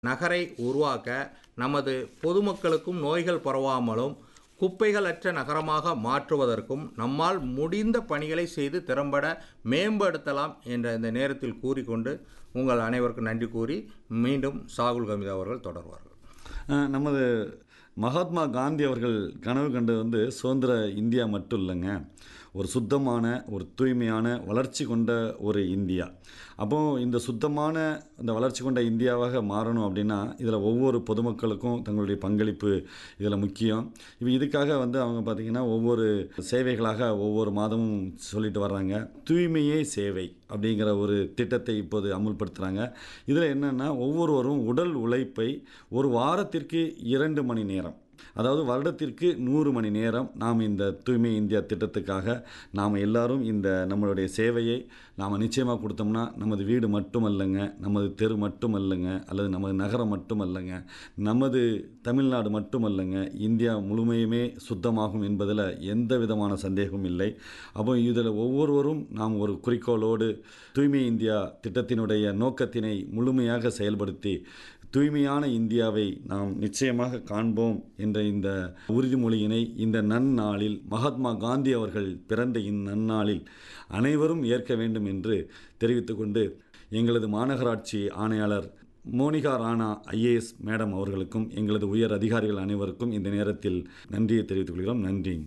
நகரை உருவாக்க நமது பொதுமக்களுக்கும் நோய்கள் பரவாமலும் குப்பைகளற்ற நகரமாக மாற்றுவதற்கும் நம்மால் முடிந்த பணிகளை செய்து திறம்பட மேம்படுத்தலாம் என்ற இந்த நேரத்தில் கூறிக்கொண்டு உங்கள் அனைவருக்கும் நன்றி கூறி மீண்டும் சாகுல் கமிதா அவர்கள் தொடர்வார்கள் அஹ், நமது மகாத்மா காந்தி அவர்கள் கனவு கண்டது வந்து சுதந்திர இந்தியா மட்டும் இல்லைங்க ஒரு சுத்தமான ஒரு தூய்மையான வளர்ச்சி கொண்ட ஒரு இந்தியா அப்போ இந்த சுத்தமான இந்த வளர்ச்சி கொண்ட இந்தியாவாக மாறணும் அப்படின்னா இதில் ஒவ்வொரு பொதுமக்களுக்கும் தங்களுடைய பங்களிப்பு இதில் முக்கியம் இப்போ இதுக்காக வந்து அவங்க பார்த்திங்கன்னா ஒவ்வொரு சேவைகளாக ஒவ்வொரு மாதமும் சொல்லிட்டு வர்றாங்க தூய்மையே சேவை அப்படிங்கிற ஒரு திட்டத்தை இப்போது அமுல்படுத்துகிறாங்க இதில் என்னென்னா ஒவ்வொருவரும் உடல் உழைப்பை ஒரு வாரத்திற்கு இரண்டு மணி நேரம் அதாவது வருடத்திற்கு நூறு மணி நேரம் நாம் இந்த தூய்மை இந்தியா திட்டத்துக்காக நாம் எல்லாரும் இந்த நம்மளுடைய சேவையை நாம் நிச்சயமாக கொடுத்தோம்னா நமது வீடு மட்டுமல்லங்க நமது தெரு மட்டுமல்லங்க அல்லது நமது நகரம் மட்டுமல்லங்க நமது தமிழ்நாடு மட்டுமல்லங்க இந்தியா முழுமையுமே சுத்தமாகும் என்பதில் எந்த விதமான சந்தேகமும் இல்லை அப்போ இதில் ஒவ்வொருவரும் நாம் ஒரு குறிக்கோளோடு தூய்மை இந்தியா திட்டத்தினுடைய நோக்கத்தினை முழுமையாக செயல்படுத்தி தூய்மையான இந்தியாவை நாம் நிச்சயமாக காண்போம் என்ற இந்த உறுதிமொழியினை இந்த நன்னாளில் மகாத்மா காந்தி அவர்கள் பிறந்த இந்நன்னாளில் அனைவரும் ஏற்க வேண்டும் என்று தெரிவித்துக்கொண்டு எங்களது மாநகராட்சி ஆணையாளர் மோனிகா ராணா ஐஏஎஸ் மேடம் அவர்களுக்கும் எங்களது உயர் அதிகாரிகள் அனைவருக்கும் இந்த நேரத்தில் நன்றியை தெரிவித்துக் கொள்கிறோம் நன்றிங்க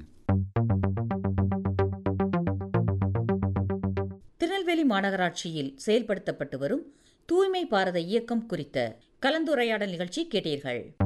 திருநெல்வேலி மாநகராட்சியில் செயல்படுத்தப்பட்டு வரும் தூய்மை பாரத இயக்கம் குறித்த கலந்துரையாடல் நிகழ்ச்சி கேட்டீர்கள்